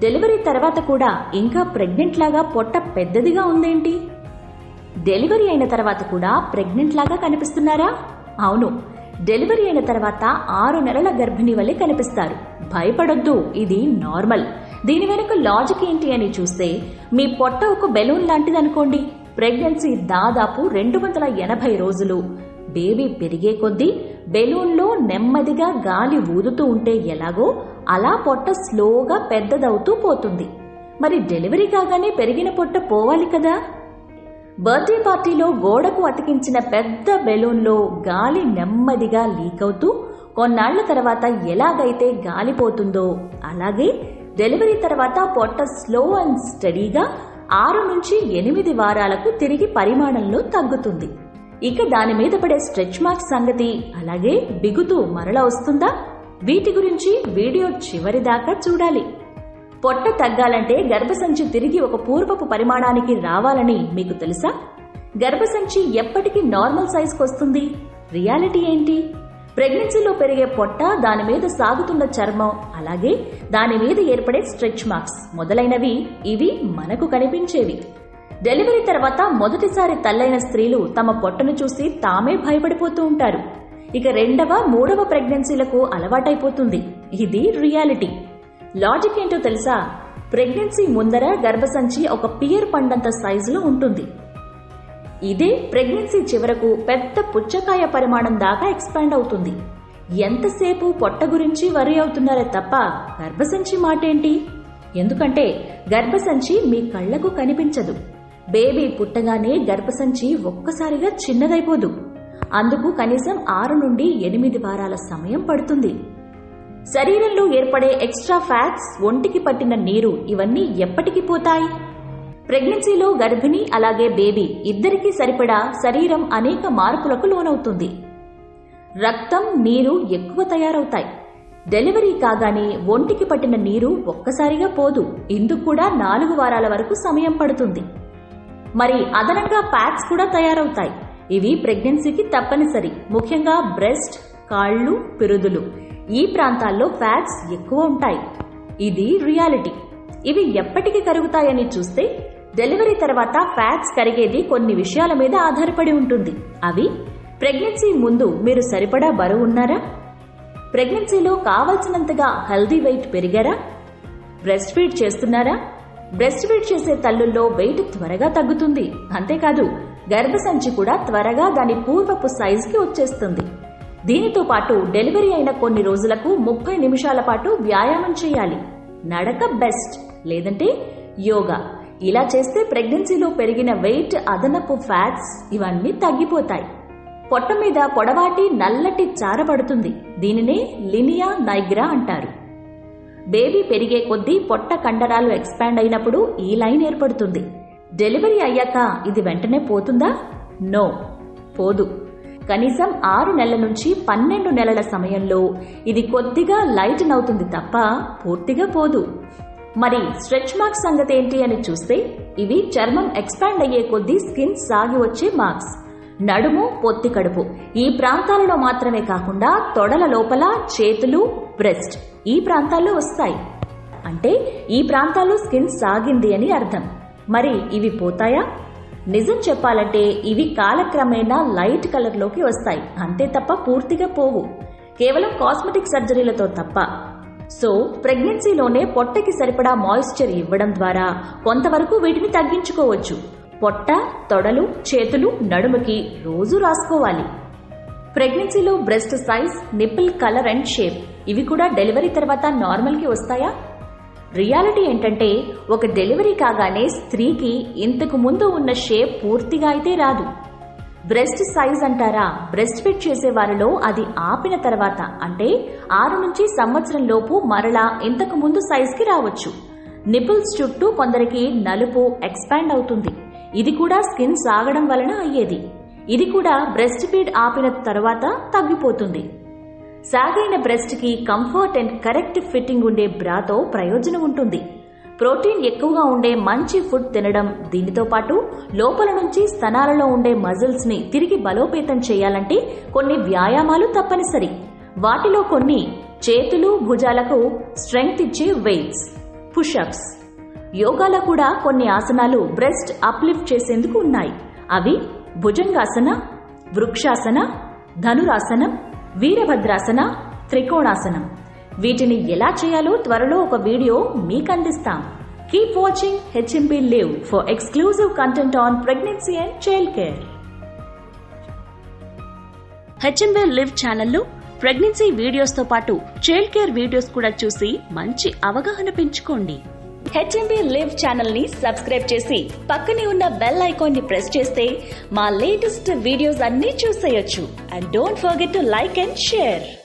delivery తర్వాత కూడా ఇంకా ప్రెగ్నెంట్ లాగా పొట్ట పెద్దదిగా ఉందేంటి డెలివరీ అయిన తర్వాత కూడా ప్రెగ్నెంట్ లాగా కనిపిస్తున్నారా అవును డెలివరీ అయిన తర్వాత ఆరు నెలల గర్భిణి వలె కనిపిస్తారు భయపడొద్దు ఇది నార్మల్ దీని వెనుక లాజిక్ ఏంటి అని చూస్తే మీ పొట్ట ఒక బెలూన్ లాంటిదనుకోండి ప్రెగ్నెన్సీ దాదాపు రెండు వందల ఎనభై రోజులు బేబీ పెరిగే కొద్దీ బెలూన్లో నెమ్మదిగా గాలి ఊదుతూ ఉంటే ఎలాగో అలా పొట్ట స్లోగా పెద్దదవుతూ పోతుంది మరి డెలివరీ కాగానే పెరిగిన పొట్ట పోవాలి కదా బర్త్డే పార్టీలో గోడకు అతికించిన పెద్ద బెలూన్లో గాలి నెమ్మదిగా లీక్ అవుతూ కొన్నాళ్ల తర్వాత ఎలాగైతే గాలి పోతుందో అలాగే డెలివరీ తర్వాత పొట్ట స్లో అండ్ స్టడీగా ఆరు నుంచి ఎనిమిది వారాలకు తిరిగి పరిమాణంలో తగ్గుతుంది ఇక దాని మీద పడే స్ట్రెచ్ మార్క్స్ సంగతి అలాగే బిగుతూ మరల వస్తుందా వీటి గురించి వీడియో చివరి దాకా చూడాలి పొట్ట తగ్గాలంటే గర్భసంచి తిరిగి ఒక పూర్వపు పరిమాణానికి రావాలని మీకు తెలుసా గర్భసంచి ఎప్పటికీ నార్మల్ సైజ్కి వస్తుంది రియాలిటీ ఏంటి ప్రెగ్నెన్సీలో పెరిగే పొట్ట దాని మీద సాగుతున్న చర్మం అలాగే దాని మీద ఏర్పడే స్ట్రెచ్ మార్క్స్ మొదలైనవి ఇవి మనకు కనిపించేవి డెలివరీ తర్వాత మొదటిసారి తల్లైన స్త్రీలు తమ పొట్టను చూసి తామే భయపడిపోతూ ఉంటారు ఇక రెండవ మూడవ ప్రెగ్నెన్సీలకు అలవాటైపోతుంది ఇది రియాలిటీ లాజిక్ ఏంటో తెలుసా ప్రెగ్నెన్సీ ముందర గర్భసంచి ఒక పియర్ పండంత సైజులో ఉంటుంది ఇదే ప్రెగ్నెన్సీ చివరకు పెద్ద పుచ్చకాయ పరిమాణం దాకా ఎక్స్పాండ్ అవుతుంది ఎంతసేపు పొట్ట గురించి వరి అవుతున్నారే తప్ప గర్భసంచి మాటేంటి ఎందుకంటే గర్భసంచి మీ కళ్లకు కనిపించదు బేబీ పుట్టగానే గర్భసంచి ఒక్కసారిగా చిన్నదైపోదు అందుకు కనీసం ఆరు నుండి ఎనిమిది వారాల సమయం పడుతుంది శరీరంలో ఏర్పడే ఎక్స్ట్రా ఫ్యాట్స్ ఒంటికి పట్టిన నీరు ఇవన్నీ ఎప్పటికి పోతాయి ప్రెగ్నెన్సీలో గర్భిణి అలాగే బేబీ ఇద్దరికీ సరిపడా శరీరం అనేక మార్పులకు లోనవుతుంది రక్తం నీరు ఎక్కువ తయారవుతాయి డెలివరీ కాగానే ఒంటికి పట్టిన నీరు ఒక్కసారిగా పోదు ఇందుకు కూడా నాలుగు వారాల వరకు సమయం పడుతుంది మరి అదనంగా ప్యాక్స్ కూడా తయారవుతాయి ఇవి ప్రెగ్నెన్సీకి తప్పనిసరి ముఖ్యంగా బ్రెస్ట్ కాళ్ళు పిరుదులు ఈ ప్రాంతాల్లో ఫ్యాట్స్ ఎక్కువ ఉంటాయి ఇది రియాలిటీ ఇవి ఎప్పటికి కరుగుతాయని చూస్తే డెలివరీ తర్వాత ఫ్యాట్స్ కరిగేది కొన్ని విషయాల మీద ఆధారపడి ఉంటుంది అవి ప్రెగ్నెన్సీ ముందు మీరు సరిపడా బరువు ఉన్నారా ప్రెగ్నెన్సీలో కావలసినంతగా హెల్దీ వెయిట్ పెరిగారా బ్రెస్ట్ ఫీడ్ చేస్తున్నారా బ్రెస్ట్ ఫీడ్ చేసే తల్లుల్లో వెయిట్ త్వరగా తగ్గుతుంది అంతేకాదు గర్భసంచి కూడా త్వరగా దాని పూర్వపు సైజుకి వచ్చేస్తుంది దీనితో పాటు డెలివరీ అయిన కొన్ని రోజులకు ముప్పై నిమిషాల పాటు వ్యాయామం చేయాలి నడక బెస్ట్ లేదంటే యోగా ఇలా చేస్తే ప్రెగ్నెన్సీలో పెరిగిన వెయిట్ అదనపు ఫ్యాట్స్ ఇవన్నీ తగ్గిపోతాయి పొట్ట మీద పొడవాటి నల్లటి చార పడుతుంది దీనినే లినియా నైగ్రా అంటారు బేబీ పెరిగే కొద్దీ పొట్ట కండరాలు ఎక్స్పాండ్ అయినప్పుడు ఈ లైన్ ఏర్పడుతుంది డెలివరీ అయ్యాక ఇది వెంటనే పోతుందా నో పోదు కనీసం ఆరు నెలల నుంచి పన్నెండు నెలల సమయంలో ఇది కొద్దిగా లైటన్ అవుతుంది తప్ప పూర్తిగా పోదు మరి స్ట్రెచ్ మార్క్స్ సంగతి ఏంటి అని చూస్తే ఇవి చర్మం ఎక్స్పాండ్ అయ్యే కొద్దీ స్కిన్ సాగి వచ్చే మార్క్స్ నడుము పొత్తి కడుపు ఈ ప్రాంతాలలో మాత్రమే కాకుండా తొడల లోపల చేతులు బ్రెస్ట్ ఈ ప్రాంతాల్లో వస్తాయి అంటే ఈ ప్రాంతాల్లో స్కిన్ సాగింది అని అర్థం మరి ఇవి పోతాయా నిజం చెప్పాలంటే ఇవి కాలక్రమేణా లైట్ కలర్లోకి వస్తాయి అంతే తప్ప పూర్తిగా పోవు కేవలం కాస్మెటిక్ సర్జరీలతో తప్ప సో ప్రెగ్నెన్సీలోనే పొట్టకి సరిపడా మాయిశ్చర్ ఇవ్వడం ద్వారా కొంతవరకు వీటిని తగ్గించుకోవచ్చు పొట్ట తొడలు చేతులు నడుముకి రోజు రాసుకోవాలి ప్రెగ్నెన్సీలో breast size nipple colour and shape ఇవి కూడా డెలివరీ తర్వాత నార్మల్కి వస్తాయా రియాలిటీ ఏంటంటే ఒక డెలివరీ కాగానే స్త్రీకి ఇంతకు ముందు ఉన్న షేప్ పూర్తిగా అయితే రాదు బ్రెస్ట్ సైజ్ అంటారా బ్రెస్ట్ ఫిట్ చేసే వారిలో అది ఆపిన తర్వాత అంటే ఆరు నుంచి సంవత్సరం లోపు మరలా ఇంతకు ముందు సైజ్కి రావచ్చు నిపుల్స్ చుట్టూ కొందరికి నలుపు ఎక్స్పాండ్ అవుతుంది ఇది కూడా స్కిన్ సాగడం వలన అయ్యేది ఇది కూడా బ్రెస్ట్ ఫీడ్ ఆపిన తర్వాత తగ్గిపోతుంది సాగైన బ్రెస్ట్ కి కంఫర్ట్ అండ్ కరెక్ట్ ఫిట్టింగ్ ఉండే బ్రాతో ప్రయోజనం ఉంటుంది ప్రోటీన్ ఎక్కువగా ఉండే మంచి ఫుడ్ తినడం దీనితో పాటు లోపల నుంచి స్తనాలలో ఉండే మజిల్స్ ని తిరిగి బలోపేతం చేయాలంటే కొన్ని వ్యాయామాలు తప్పనిసరి వాటిలో కొన్ని చేతులు భుజాలకు స్ట్రెంగ్త్ ఇచ్చే వెయిట్స్ పుషప్స్ యోగాలో కూడా కొన్ని ఆసనాలు బ్రెస్ట్ అప్లిఫ్ట్ చేసేందుకు ఉన్నాయి అవి భుజంగాసన వృక్షాసన ధనురాసనం వీరభద్రాసన త్రికోణాసనం వీటిని ఎలా చేయాలో త్వరలో ఒక వీడియో మీకు అందిస్తాం keep watching HMP live for exclusive content on pregnancy and child care HMB live ఛానల్లో ప్రెగ్నెన్సీ వీడియోస్తో పాటు చైల్డ్ కేర్ వీడియోస్ కూడా చూసి మంచి అవగాహన పెంచుకోండి హెచ్ఎంబీ లివ్ ఛానల్ ని సబ్స్క్రైబ్ చేసి పక్కనే ఉన్న బెల్ ఐకాన్ ని ప్రెస్ చేస్తే మా లేటెస్ట్ వీడియోస్ అన్నీ చూసేయొచ్చు and don't forget to like and share